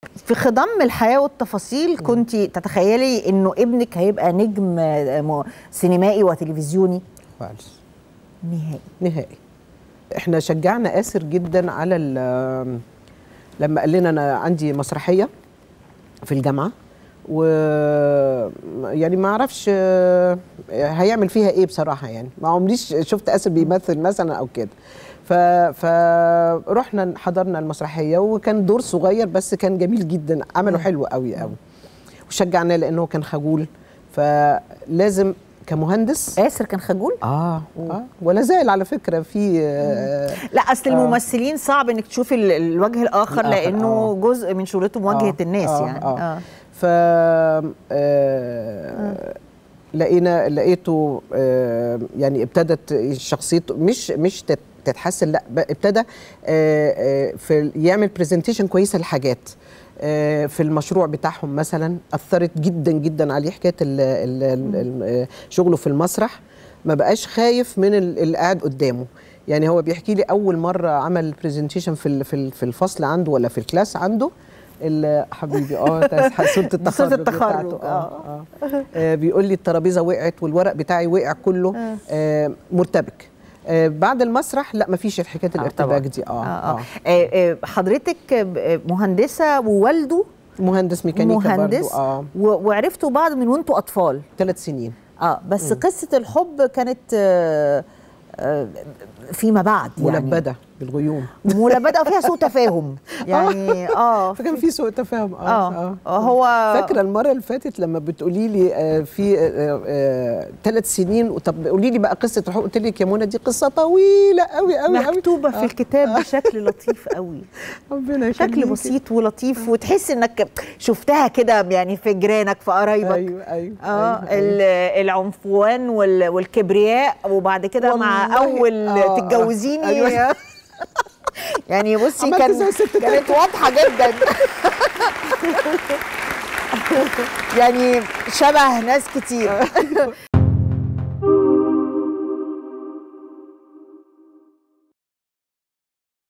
في خضم الحياه والتفاصيل كنت تتخيلي انه ابنك هيبقى نجم م- سينمائي وتلفزيوني خالص نهائي نهائي احنا شجعنا آسر جدا على ال- لما قال لنا انا عندي مسرحيه في الجامعه و يعني ما اعرفش آه، هيعمل فيها ايه بصراحه يعني ما عمريش شفت آسر بيمثل مثلا او كده ف فرحنا حضرنا المسرحيه وكان دور صغير بس كان جميل جدا عمله حلو قوي قوي وشجعناه لانه كان خجول فلازم كمهندس آسر كان خجول اه اه ولا زال على فكره في آه لا اصل آه. الممثلين صعب انك تشوفي ال- الوجه الاخر الآخر، لانه آه. جزء من شغلته مواجهه آه، الناس آه، يعني آه. آه. ف آه لقينا لقيته آه يعني ابتدت شخصيته مش مش تت- تتحسن لا ب- ابتدى آه آه في يعمل برزنتيشن كويسه لحاجات آه، في المشروع بتاعهم مثلا اثرت جدا جدا عليه حكايه ال- ال- ال- ال- آه، شغله في المسرح ما بقاش خايف من ال- اللي قاعد قدامه يعني هو بيحكي لي اول مره عمل برزنتيشن في ال- في ال- في الفصل عنده ولا في الكلاس عنده ال- حبيبي اه ده صوره التخرج التخرج، بتاعته اه اه آه، بيقول لي الترابيزه وقعت والورق بتاعي وقع كله آه مرتبك آه بعد المسرح لا مفيش حكايه طبعاً. الارتباك دي اه, آه. آه. آه. آه. آه. حضرتك آه، مهندسه ووالده مهندس ميكانيكا مهندس برضو اه و- وعرفتوا بعض من وانتوا اطفال ثلاث سنين اه بس قصه الحب كانت آه آه فيما بعد يعني ملبده بالغيوم ملبده وفيها سوء تفاهم يعني اه فكان في سوء تفاهم اه, اه, آه. هو فاكره المره اللي فاتت لما بتقولي لي آه، في ثلاث سنين طب قولي لي بقى قصه الحب قلت لك يا منى دي قصه طويله قوي قوي قوي مكتوبه في الكتاب بشكل لطيف قوي ربنا شكل يخليكي. بسيط ولطيف وتحس انك شفتها كده يعني في جيرانك في قرايبك ايوه ايوه اه أيوة، أيوة. ال- العنفوان وال- والكبرياء وبعد كده مع والله، اول آه، تتجوزيني أيوة. يعني بصي عملت كان زي الست كانت واضحه جدا يعني شبه ناس كتير